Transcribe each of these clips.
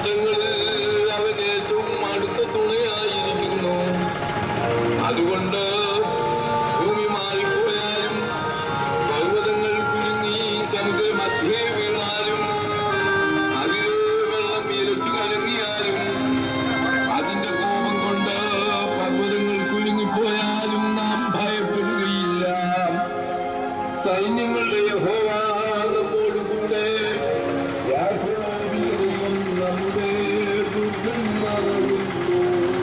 കഷ്ടങ്ങളിൽ അവൻ ഏറ്റവും അടുത്ത തുണയായിരിക്കുന്നു അതുകൊണ്ട് ഭൂമി മാറിപ്പോയാലും പർവ്വതങ്ങൾ കുലുങ്ങി സമുദ്ര മധ്യേ വീണാലും അതിലെ വെള്ളം ഇരച്ചു കലങ്ങിയാലും അതിന്റെ കോപം കൊണ്ട് പർവ്വതങ്ങൾ കുലുങ്ങിപ്പോയാലും നാം ഭയപ്പെടുകയില്ല സൈന്യങ്ങളുടെ യഹോവ നമ്മോടുകൂടെ യാക്കോബിന്റെ ദൈവം നമ്മുടെ ദുഃഖം മറന്നു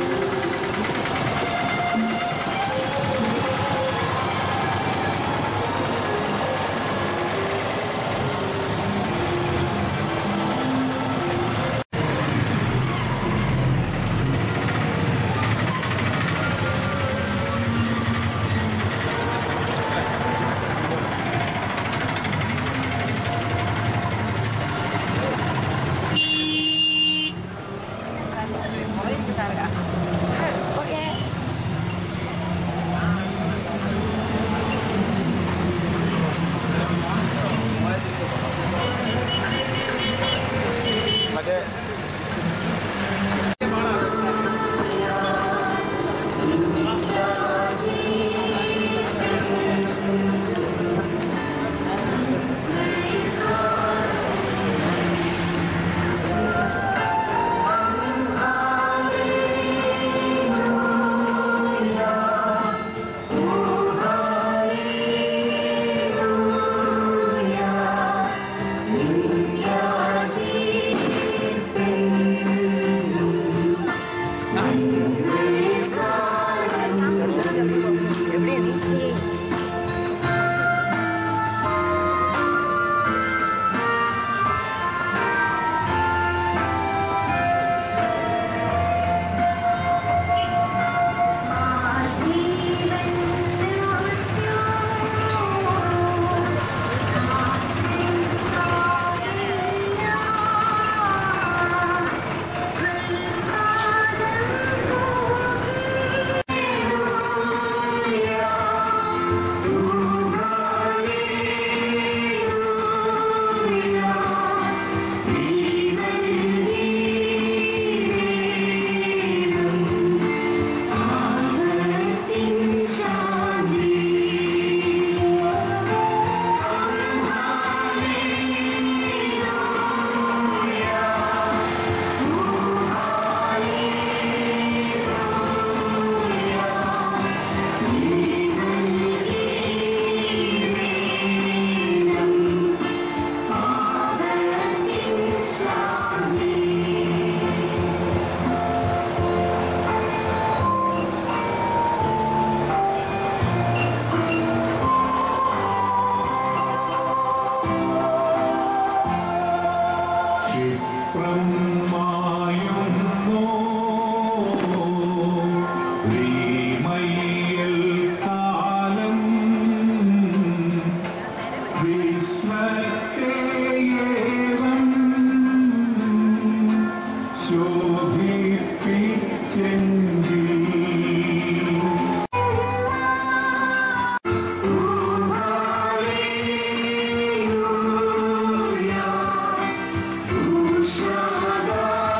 ക്ഷിപ്രം മായുന്നു ശ്രീമയ്യൽ കാലം വിശ്വത്തെയേവം ശോഭിപ്പിച്ചെങ്കിൽ Ushada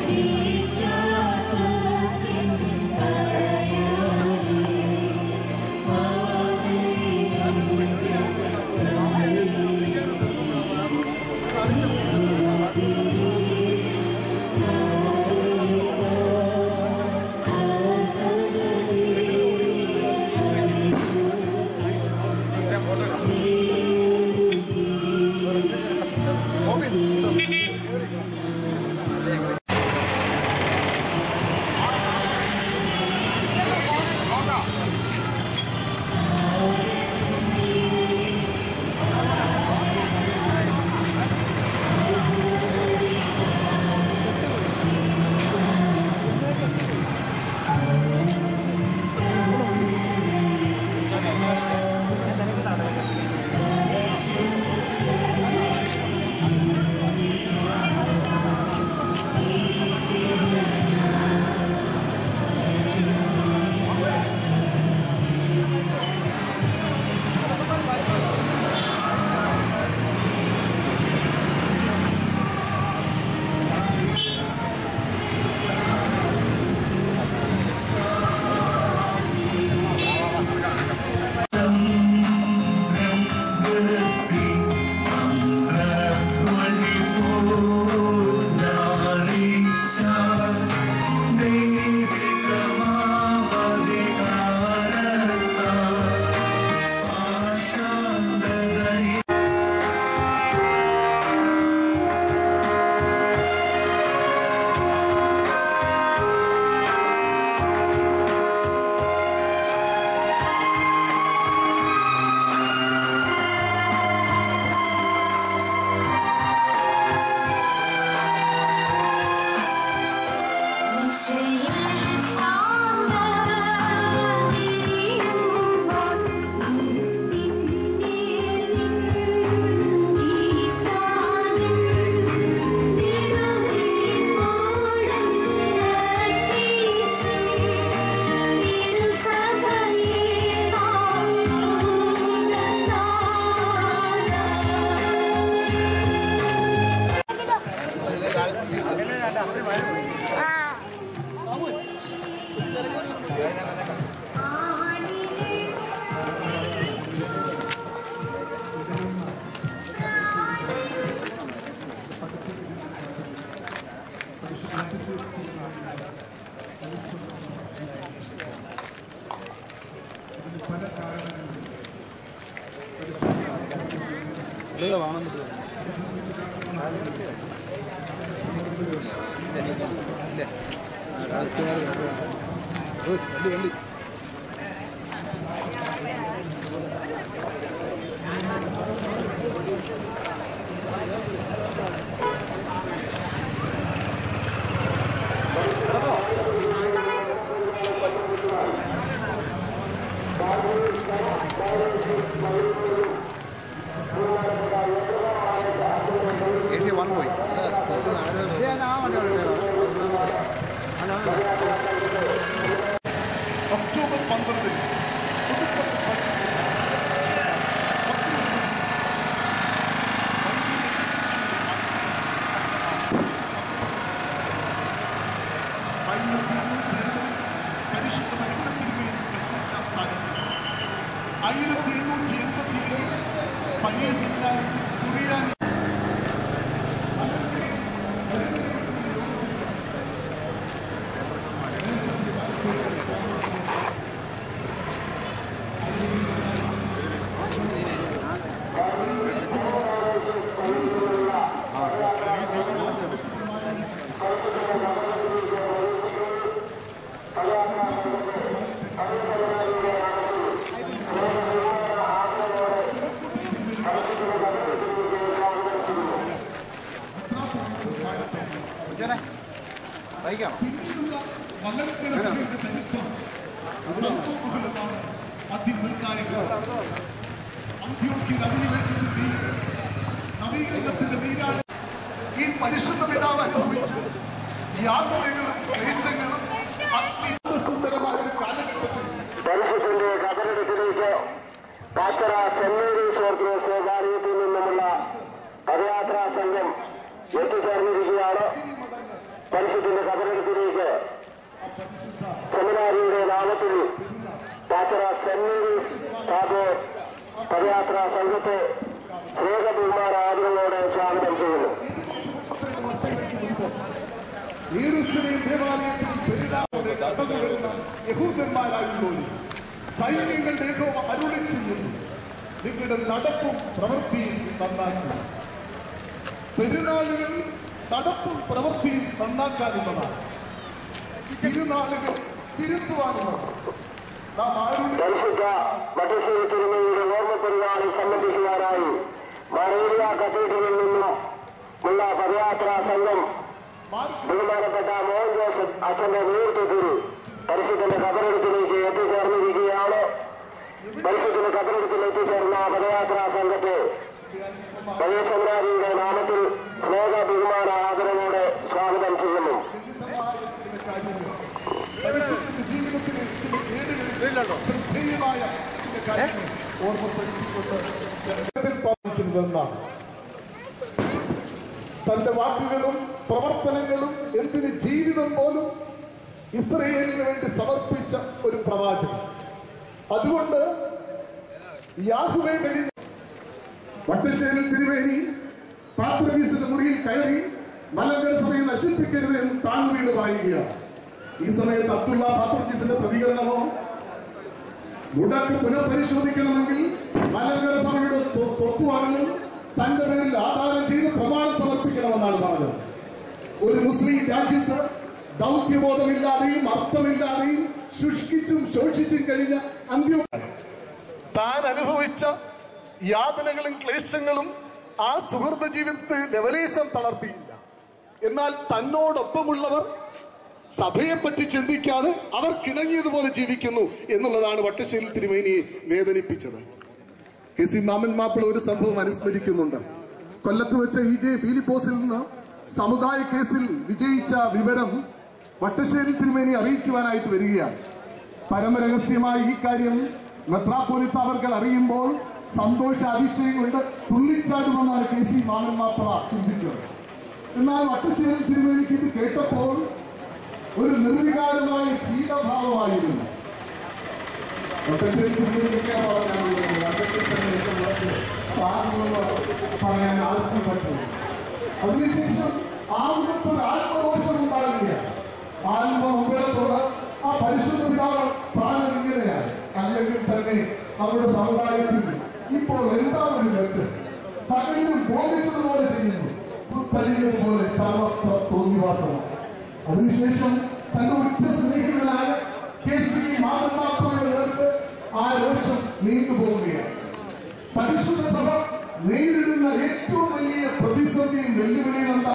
ഒക്ടോബർ പന്ത്രണ്ടിന് പുതുപ്പള്ളി പള്ളിയിൽ ആയിരത്തി എണ്ണൂറ്റി എൺപത്തി ഏഴ് പഴയ സർക്കാർ കുറിയാൻ നവീകരണത്തിന്റെ നീരാണ് ഈ പരിശുദ്ധ പിതാവ് അനുഭവിച്ച യാതനകളും ക്ലേശങ്ങളും അത്യന്തസുന്ദരമായ ഒരു കാലഘട്ടത്തിൽ പരിശുദ്ധന്റെ കബറിടത്തിലേക്ക് പാച്ചറ സെന്റ് മേരീസ് ഓർത്തഡോക്സ് ദേവാലയത്തിൽ നിന്നുമുള്ള പദയാത്രാ സംഘം എത്തിച്ചേർന്നിരിക്കുകയാണ് പരിശുദ്ധന്റെ കബറിടത്തിലേക്ക് സെമിനാരിയുടെ നാമത്തിൽ പാച്ചറ സെന്റ് മേരീസ് ടാഗോർ പദയാത്രാ സംഘത്തെ സ്നേഹബഹുമാന ആദരവോടെ സ്വാഗതം ചെയ്യുന്നു യേരുശലേം ദേവാലയത്തിൽ പെരുന്നാളോടെ കടന്നു വരുന്ന യഹൂദന്മാരായുള്ളൂ സൈന്യങ്ങളുടെ യഹോവ അരുളി ചെയ്യുന്നു നിങ്ങളുടെ നടപ്പും പ്രവൃത്തിയും നന്നാക്കുക പെരുന്നാളുകൾ നടപ്പും പ്രവൃത്തിയും നന്നാക്കാനുള്ളതാണ് തിരുനാളുകൾ തിരുത്തുവാനുള്ളതാണ് നാം ആരുടെ പരിശുദ്ധ മഠശ്ശേരി തിരുമയുടെ ഓർമ്മ പരിപാടി സംബന്ധിക്കുവാനായി മറേരിയ കത്തീഡ്രലിൽ നിന്നും ഉള്ള പദയാത്രാ സംഘം ബഹുമാനപ്പെട്ട മോഹൻ ജോസഫ് അച്ഛന്റെ നേതൃത്വത്തിൽ പരിശുദ്ധന്റെ കബറെടുപ്പിലേക്ക് എത്തിച്ചേർന്നിരിക്കുകയാണ് പരിശുദ്ധന്റെ കബറെടുപ്പിൽ എത്തിച്ചേർന്ന പദയാത്രാ സംഘത്തെ പഴയ സംഘാരിയുടെ നാമത്തിൽ സ്നേഹ ബഹുമാന ആദരവോടെ സ്വാഗതം ചെയ്യുന്നു മനുഷ്യന്റെ ജീവിതത്തിലെ ചില ഏടുകളിൽ ശ്രദ്ധേയമായ ചില കാര്യങ്ങൾ ഓർമ്മപ്പെടുത്തിക്കൊണ്ട് ജനത്തിൽ പാലിക്കുന്നതെന്നാണ് തന്റെ വാക്കുകളും പ്രവർത്തനങ്ങളും എന്തിന് ജീവിതം പോലും ഇസ്രയേലിന് വേണ്ടി സമർപ്പിച്ച ഒരു പ്രവാചകൻ അതുകൊണ്ട് യാഹുവെ കഴിഞ്ഞ വട്ടശ്ശേരി തിരുവേനി പാത്രവീസിന്റെ മുറിയിൽ കയറി മലങ്കര സഭയെ നശിപ്പിക്കരുത് എന്ന് താഴ്വീട് പറയുകയാണ് ഈ സമയത്ത് അബ്ദുള്ള പാത്രവീസിന്റെ പ്രതികരണമോ മുടക്ക് പുനഃപരിശോധിക്കണമെങ്കിൽ മലങ്കര സഭയുടെ സ്വ- സ്വത്തുവാണെന്നും തന്റെ പേരിൽ ആധാരം ചെയ്ത് പ്രമാണം സമർപ്പിക്കണമെന്നാണ് പറഞ്ഞത് ഒരു മുസ്ലിം രാജ്യത്ത് ദൗത്യബോധമില്ലാതെയും അർത്ഥമില്ലാതെയും ശുഷ്കിച്ചും ശോഷിച്ചും കഴിഞ്ഞ അന്ത്യം താൻ അനുഭവിച്ച യാതനകളും ക്ലേശങ്ങളും ആ സുഹൃത ജീവിതത്തെ ലവലേശം തളർത്തിയില്ല എന്നാൽ തന്നോടൊപ്പമുള്ളവർ സഭയെപ്പറ്റി ചിന്തിക്കാതെ അവർ കിണങ്ങിയതുപോലെ ജീവിക്കുന്നു എന്നുള്ളതാണ് വട്ടശ്ശേരി തിരുമേനിയെ വേദനിപ്പിച്ചത് കെ സി മാമൻ മാപ്പിള ഒരു സംഭവം അനുസ്മരിക്കുന്നുണ്ട് കൊല്ലത്ത് വെച്ച ഇ ജെ ഫിലിപ്പോസിൽ നിന്ന് സമുദായ കേസിൽ വിജയിച്ച വിവരം വട്ടശ്ശേരി തിരുമേനി അറിയിക്കുവാനായിട്ട് വരികയാണ് പരമരഹസ്യമായ ഈ കാര്യം മെത്രാപ്പോലിത്ത അവർകൾ അറിയുമ്പോൾ സന്തോഷ അതിശയം കൊണ്ട് തുള്ളിച്ചാടുമെന്നാണ് കെ സി മാമൻ മാപ്പിള ചിന്തിച്ചത് എന്നാൽ വട്ടശ്ശേരി തിരുമേനിക്ക് ഇത് കേട്ടപ്പോൾ ഒരു നിർവികാരമായ ശീതഭാവമായിരുന്നു വട്ടശ്ശേരി തിരുമേനിക്കാൻ പറഞ്ഞാൽ അദ്ദേഹത്തെ തന്നെ ഏറ്റവും കൂടുതൽ സാധനങ്ങൾ പറയാൻ ആർക്കും പറ്റും അതിനുശേഷം ആർക്കും ഒരു ആത്മദോഷം ഉണ്ടാകുകയാണ് ആത്മമുഖത്തോട് ആ പരിശുദ്ധ പിതാവ് പ്രാണൻ ഇങ്ങനെയാണ് അല്ലെങ്കിൽ തന്നെ അവരുടെ സമുദായത്തിൽ ഇപ്പോൾ എന്താണ് ഒരു മെച്ചം സകലരും ബോധിച്ചതുപോലെ ചെയ്യുന്നു പുത്തലിഞ്ഞതുപോലെ സർവത്ര തോന്നിവാസമാണ് അതിനുശേഷം തന്റെ ഉറ്റ സ്നേഹിതനായ കെ സി മാതൃമാത്രയുടെ നേർക്ക് ആ രോഷം നീണ്ടുപോകുകയാണ് പരിശുദ്ധ സഭ നേരിടുന്ന ഏറ്റവും വലിയ പ്രതിസന്ധിയും വെല്ലുവിളിയും എന്താ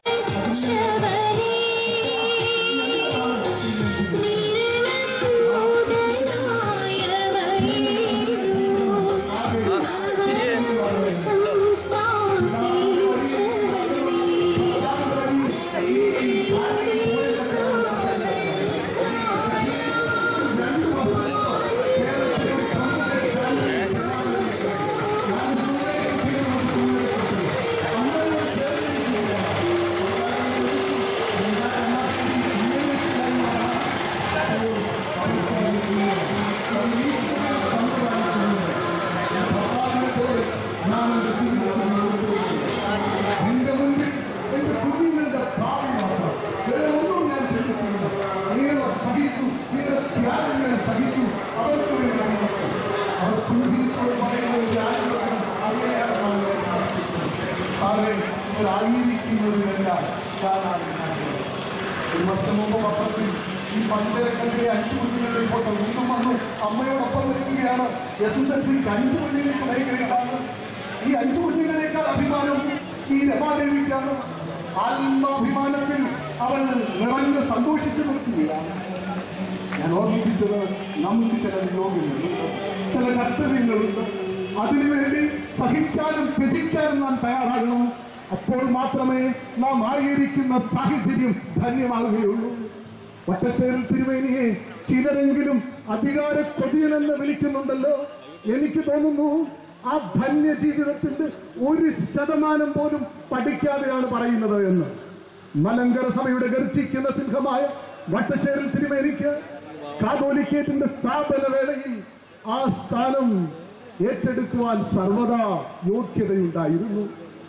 എന്റെ മുമ്പിൽ എന്റെ കുഞ്ഞുങ്ങളുടെ ഭാവി മാത്രം വേറെ ഒന്നും ഞാൻ ചിന്തിച്ചില്ല ഏറെ സഹിച്ചു ഏറെ ത്യാഗങ്ങൾ സഹിച്ചു അവർക്ക് വേണ്ടി അനുഭവിച്ചു. അവർ കുഞ്ഞിപ്പോൾ പറയുന്നത് ത്യാഗങ്ങളും അങ്ങനെയാണ് നമ്മൾ പ്രാർത്ഥിക്കുന്നത്. സാറേ ഇവരായിരിക്കുന്നതിനെല്ലാം ഞാനാണ് കാണുന്നത്. ഒരു വർഷം മുമ്പ് പത്രത്തിൽ ഈ പഞ്ചരക്കല്ലിലെ അഞ്ചു കുഞ്ഞുങ്ങളുടെ റിപ്പോർട്ട് വീണ്ടും വന്നു അമ്മയോടൊപ്പം നിൽക്കുകയാണ് എസ് എസ് എൽ സിക്ക് അഞ്ചു കുഞ്ഞുങ്ങൾക്ക് ഭയങ്കരമാണ് ഈ അഞ്ചു കുഞ്ഞുങ്ങളെക്കാൾ അഭിമാനം ഈ രമാദേവിക്കാണ് ആത്മാഭിമാനത്തിൽ അവൾ നിറഞ്ഞ് സന്തോഷിച്ചു നിൽക്കുകയാണ് ഞാൻ ഓർമ്മിപ്പിച്ചത് നമുക്ക് ചില നിയോഗങ്ങളുണ്ട് ചില കർത്തവ്യങ്ങളുണ്ട് അതിനുവേണ്ടി സഹിക്കാനും ത്യജിക്കാനും നാം തയ്യാറാകണം അപ്പോൾ മാത്രമേ നാം ആയിരിക്കുന്ന സാഹചര്യം ധന്യമാകുകയുള്ളൂ വട്ടശ്ശേരി തിരുമേനിയെ ചിലരെങ്കിലും അധികാര കൊതിയനെന്ന് വിളിക്കുന്നുണ്ടല്ലോ എനിക്ക് തോന്നുന്നു ആ ധന്യ ജീവിതത്തിന്റെ ഒരു ശതമാനം പോലും പഠിക്കാതെയാണ് പറയുന്നത് എന്ന് മലങ്കര സഭയുടെ ഗർജിക്കുന്ന സിംഹമായ വട്ടശ്ശേരിൽ തിരുമേനിക്ക് കാതോലിക്കേറ്റിന്റെ സ്ഥാപന വേളയിൽ ആ സ്ഥാനം ഏറ്റെടുക്കുവാൻ സർവദാ യോഗ്യതയുണ്ടായിരുന്നു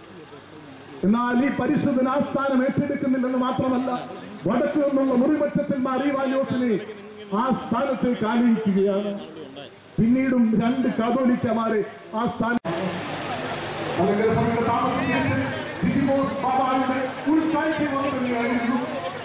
എന്നാൽ ഈ പരിശുദ്ധൻ ആ സ്ഥാനം ഏറ്റെടുക്കുന്നില്ലെന്ന് മാത്രമല്ല വടക്കു നിന്നുള്ള മുറിമറ്റത്തിൽ മാറിവാനോസിനെ ആ സ്ഥാനത്തേക്ക് ആനയിക്കുകയാണ് പിന്നീടും രണ്ട് കാതോലിക്കമാരെ ആ സ്ഥാനം മലങ്കര സഭയുടെ താമസിച്ച് ദിദിമോസ് ബാബായുടെ ഉൾക്കാഴ്ച വന്നിരുന്നു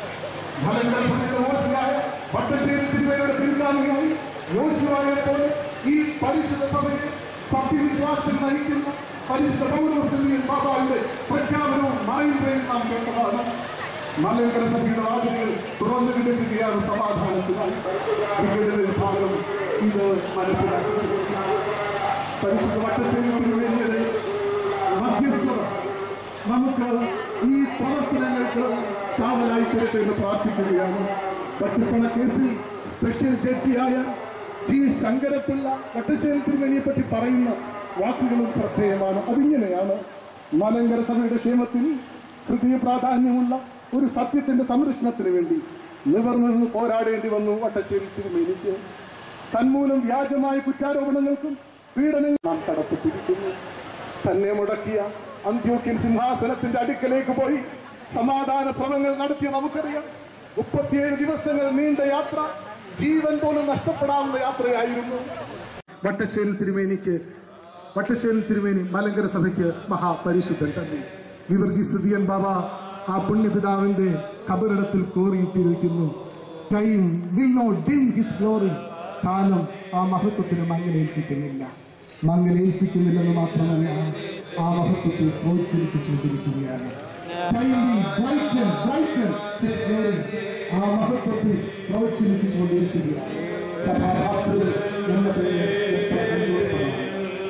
മലങ്കര സഭയുടെ ഓശയായ വട്ടശ്ശേരി തിരുവയുടെ പിൻഗാമിയായി യോശുവായെ പോലെ ഈ പരിശുദ്ധ സഭയെ സത്യവിശ്വാസത്തിൽ നയിക്കുന്ന പരിശുദ്ധ പൗരവസ്ഥയിൽ ബാബായുടെ പ്രഖ്യാപനവും മറയുകയും നാം കേട്ടതാണ് മലങ്കര സഭയുടെ വാതിലുകൾ തുറന്നു കിടക്കുകയാണ് സമാധാനത്തിനായി വിഘടന വിഭാഗം ഇത് മനസ്സിലാക്കുന്നത് പരിശുദ്ധ വട്ടശ്ശേരി തിരുവേദിയുടെ മധ്യസ്ഥത നമുക്ക് ഈ പ്രവർത്തനങ്ങൾക്ക് കാവലായി തരട്ടെ എന്ന് പ്രാർത്ഥിക്കുകയാണ് വട്ടിപ്പണ കേസിൽ സ്പെഷ്യൽ ജഡ്ജിയായ ജി ശങ്കരപ്പിള്ള വട്ടശ്ശേരി തിരുമേനിയെ പറ്റി പറയുന്ന വാക്കുകളും ശ്രദ്ധേയമാണ് അതിങ്ങനെയാണ് മലങ്കര സഭയുടെ ക്ഷേമത്തിൽ ഹൃദയ പ്രാധാന്യമുള്ള ഒരു സത്യത്തിന്റെ സംരക്ഷണത്തിന് വേണ്ടി നിവർന്നു നിന്ന് പോരാടേണ്ടി വന്നു വട്ടശ്ശേരി തിരുമേനിക്ക് തന്മൂലം വ്യാജമായ കുറ്റാരോപണങ്ങൾക്കും പീഡനങ്ങൾ നാം തടസ്സപ്പെട്ടിരിക്കുന്നു തന്നെ മുടക്കിയ അന്ത്യോക്യൻ സിംഹാസനത്തിന്റെ അടുക്കലേക്ക് പോയി സമാധാന ശ്രമങ്ങൾ നടത്തിയ നമുക്കറിയാം മുപ്പത്തിയേഴ് ദിവസങ്ങൾ നീണ്ട യാത്ര ജീവൻ പോലും നഷ്ടപ്പെടാവുന്ന യാത്രയായിരുന്നു വട്ടശ്ശേരി തിരുമേനിക്ക് വട്ടശ്ശേരി തിരുമേനി മലങ്കര സഭയ്ക്ക് മഹാപരിശുദ്ധൻ തന്നെ വിവർഗീസ് ദിയൻ ബാബ ആ പുണ്യപിതാവിന്റെ കബറിടത്തിൽ കോറിയിട്ടിരിക്കുന്നു time will not dim his glory കാലം ആ മഹത്വത്തിന് മങ്ങലേൽപ്പിക്കുന്നില്ല മങ്ങലേൽപ്പിക്കുന്നില്ലെന്ന് മാത്രമല്ല ആ മഹത്വത്തെ പ്രോത്സാഹിപ്പിച്ചുകൊണ്ടിരിക്കുകയാണ് Time will brighten, brighten his glory. ആ മഹത്വത്തെ പ്രോത്സാഹിപ്പിച്ചുകൊണ്ടിരിക്കുകയാണ് സഭാഭാസ്കർ എന്ന പേര് എത്ര സന്തോഷമാണ്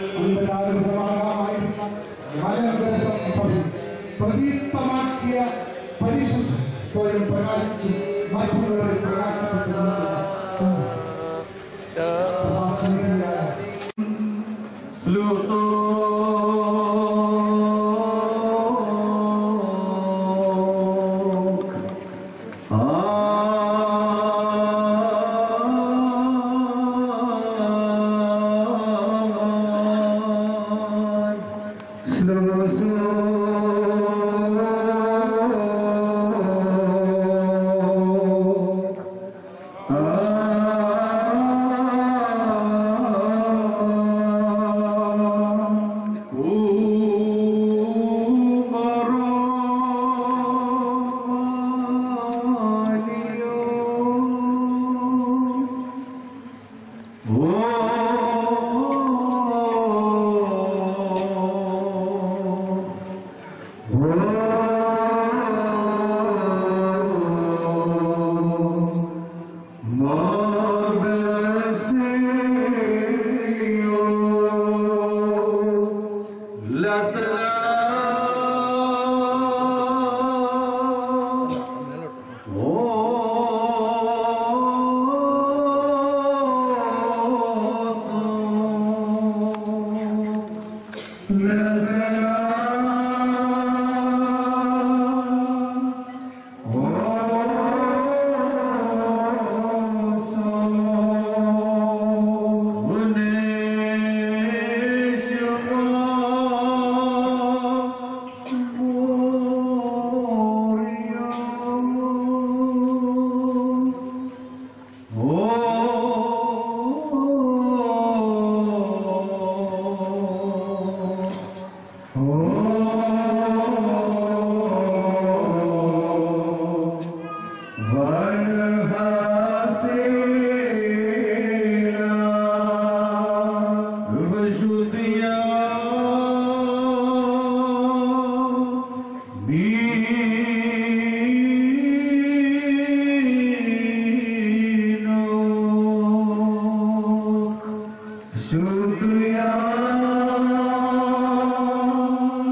അന്ധകാരപ്രവാഹമായിരുന്ന മലങ്കര സഭയിൽ പ്രദീപ്തമാക്കിയ പരിശുദ്ധ സ്വയം പ്രകാശിച്ചു മറ്റുള്ളവരെ പ്രകാശിപ്പിച്ചു സഭാസ്നേഹിയായ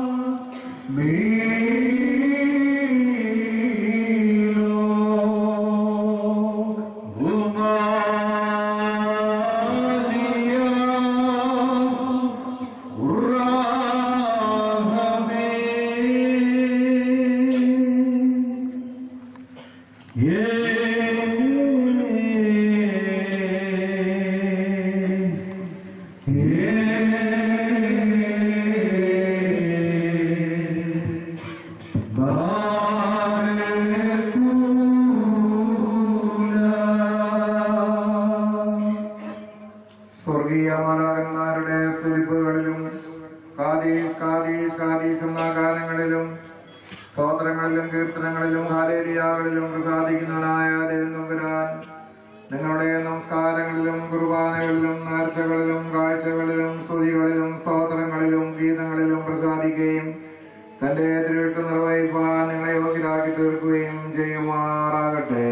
Shudya സ്വർഗീയ മാലാകന്മാരുടെ സ്തുതിപ്പുകളിലും കാതീസ് കാതീസ് കാതീസ് എന്ന ഗാനങ്ങളിലും സ്തോത്രങ്ങളിലും കീർത്തനങ്ങളിലും ഹാലേലിയാകളിലും പ്രസാദിക്കുന്നവനായ ദേവനമ്പുരാൻ നിങ്ങളുടെ നമസ്കാരങ്ങളിലും കുർബാനകളിലും നേർച്ചകളിലും കാഴ്ചകളിലും സ്തുതികളിലും സ്തോത്രങ്ങളിലും ഗീതങ്ങളിലും പ്രസാദിക്കുകയും തന്റെ തിരുവിട്ട് നിർവഹിപ്പാൻ നിങ്ങളെ യോഗ്യരാക്കി തീർക്കുകയും ചെയ്യുമാറാകട്ടെ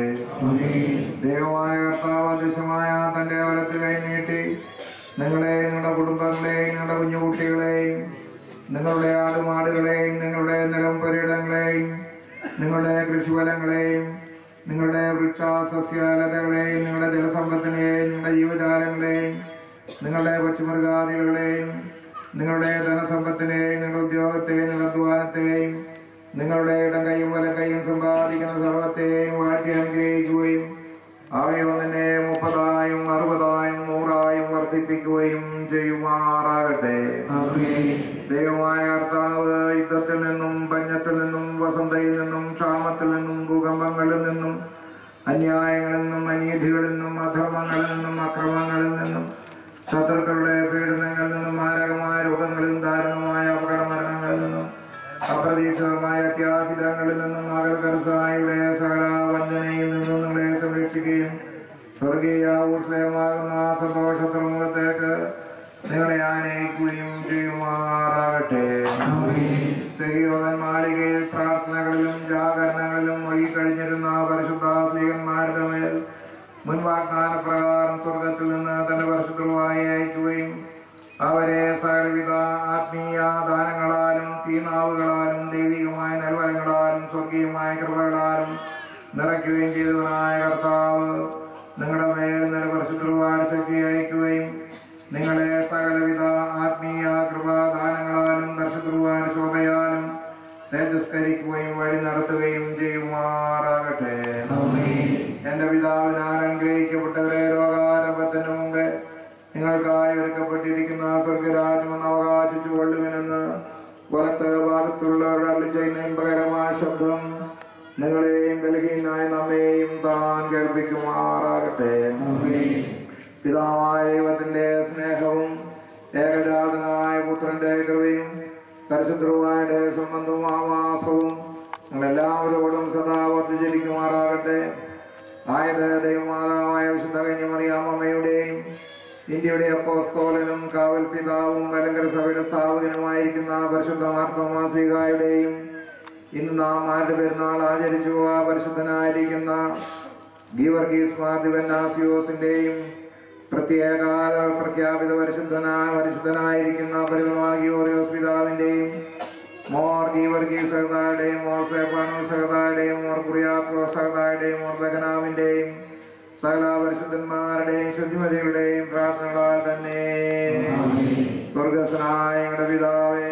ദൈവമായ കർത്താവ് അദൃശ്യമായ തന്റെ വലത്ത് കൈ നീട്ടി നിങ്ങളെ നിങ്ങളുടെ കുടുംബങ്ങളെയും നിങ്ങളുടെ കുഞ്ഞുകുട്ടികളെയും നിങ്ങളുടെ ആടുമാടുകളെയും നിങ്ങളുടെ നിലം പുരയിടങ്ങളെയും നിങ്ങളുടെ കൃഷിഫലങ്ങളെയും നിങ്ങളുടെ വൃക്ഷ സസ്യലതകളെയും നിങ്ങളുടെ ജലസമ്പത്തിനെയും നിങ്ങളുടെ ജീവജാലങ്ങളെയും നിങ്ങളുടെ പശുമൃഗാദികളെയും നിങ്ങളുടെ ധനസമ്പത്തിനെയും നിങ്ങളുടെ ഉദ്യോഗത്തെയും നിങ്ങളുടെ അധ്വാനത്തെയും നിങ്ങളുടെ ഇടം കൈയും വലം കൈയും സമ്പാദിക്കുന്ന സർവത്തെയും വാഴ്ത്തി അനുഗ്രഹിക്കുകയും അവയോ നിന്നെ മുപ്പതായും അറുപതായും നൂറായും വർദ്ധിപ്പിക്കുകയും ചെയ്യുമാറാകട്ടെ ദൈവമായ കർത്താവ് യുദ്ധത്തിൽ നിന്നും പഞ്ഞത്തിൽ നിന്നും വസന്തയിൽ നിന്നും ക്ഷാമത്തിൽ നിന്നും ഭൂകമ്പങ്ങളിൽ നിന്നും അന്യായങ്ങളിൽ നിന്നും അനീതികളിൽ നിന്നും അധർമ്മങ്ങളിൽ നിന്നും അക്രമങ്ങളിൽ നിന്നും ശത്രുക്കളുടെ പീഡനങ്ങളിൽ നിന്നും മാരകമായ രോഗങ്ങളിൽ ദാരുണമായ അപകടമരണങ്ങളിൽ നിന്നും അപ്രതീക്ഷിതമായ അത്യാഹിതങ്ങളിൽ നിന്നും അകൽക്കർസായുടെ സകല വഞ്ചനയിൽ നിന്നും നിങ്ങളെ സംരക്ഷിക്കുകയും സ്വർഗീയ ഊർജ്ജമാകുന്ന സന്തോഷത്തുറമുഖത്തേക്ക് നിങ്ങളെ ആനയിക്കുകയും ചെയ്യുമാറാകട്ടെ സഹിയോൻ മാളികയിൽ പ്രാർത്ഥനകളിലും ജാഗരണങ്ങളിലും ഒഴി കഴിഞ്ഞിരുന്ന പരിശുദ്ധ സ്ത്രീകന്മാരുടെ മേൽ മുൻവാഗ്ദാന പ്രകാരം സ്വർഗത്തിൽ നിന്ന് തന്റെ പരിശുദ്ധമായി അയക്കുകയും അവരെ സകലവിധ ആത്മീയ ദാനങ്ങളാലും തീനാവുകളാലും ദൈവികമായ നൽവരങ്ങളാലും സ്വർഗീയമായ കൃപകളാലും നിറയ്ക്കുകയും ചെയ്തവനായ കർത്താവ് നിങ്ങളുടെ മേൽ നിന്റെ പരിശുദ്ധവാട് ശക്തി അയക്കുകയും നിങ്ങളെ സകലവിധ ആത്മീയ കൃപാദാനങ്ങളാലും പരിശുദ്ധവാട് ശോഭയാലും തേജസ്കരിക്കുകയും വഴി നടത്തുകയും ചെയ്യുമാറാകട്ടെ എന്റെ പിതാവിനാൽ അനുഗ്രഹിക്കപ്പെട്ടവരെ ലോകാരംഭത്തിന് മുമ്പേ നിങ്ങൾക്കായി ഒരുക്കപ്പെട്ടിരിക്കുന്ന സ്വർഗരാജ്യമെന്ന് അവകാശിച്ചു കൊള്ളുവിനെന്ന് വലത്ത് ഭാഗത്തുള്ളവരുടെ അള്ളി ചെയ്യുന്ന ഇമ്പകരമായ ശബ്ദം നിങ്ങളെയും ബലഹീനായ നമ്മെയും താൻ കേൾപ്പിക്കുമാറാകട്ടെ പിതാവായ ദൈവത്തിന്റെ സ്നേഹവും ഏകജാതനായ പുത്രന്റെ കൃപയും പരിശുദ്ധവായുടെ സംബന്ധവും ആവാസവും നിങ്ങളെല്ലാവരോടും സദാ വർദ്ധിച്ചിരിക്കുമാറാകട്ടെ ആയത് ദൈവമാതാവായ വിശുദ്ധ കന്യമറിയാമ്മയുടെയും ഇന്ത്യയുടെ അപ്പോസ്തോലനും കാവൽ പിതാവും മലങ്കര സഭയുടെ സ്ഥാപകനുമായിരിക്കുന്ന പരിശുദ്ധ മാർത്തോമാസികായുടെയും ഇന്ന് നാം ആരുടെ പെരുന്നാൾ ആചരിച്ചു ആ പരിശുദ്ധനായിരിക്കുന്ന ഗീവർഗീസ് മാർദിവന്നാസിയോസിന്റെയും പ്രത്യേക പ്രഖ്യാപിത പരിശുദ്ധനായ പരിശുദ്ധനായിരിക്കുന്ന പരിമമാഗിയോറിയോസ് പിതാവിന്റെയും മോർ ഗീവർഗീസ് സഹതായുടെയും മോർ സേപ്പാനോ സഹതായുടെയും മോർ കുറിയാക്കോ സഹതായുടെയും മോർ ബഗനാവിന്റെയും സകല പരിശുദ്ധന്മാരുടെയും ശുദ്ധിമതികളുടെയും പ്രാർത്ഥനകളാൽ തന്നെ സ്വർഗസ്നായ ഞങ്ങളുടെ പിതാവേ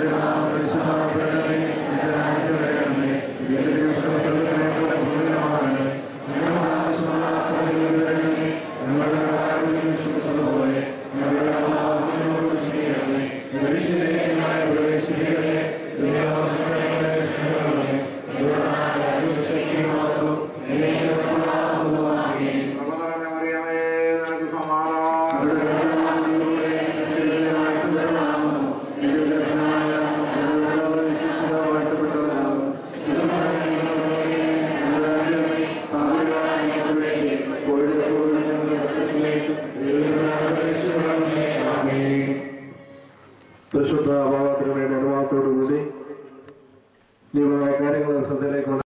പ്രബലമായ മറിയമേ, നിനക്ക് സമാധാനം. പരിശുദ്ധ ഭാവാത്രമയുടെ അനുഭവത്തോടുകൂടി നിയമമായ കാര്യങ്ങൾ ശ്രദ്ധയിലേക്ക്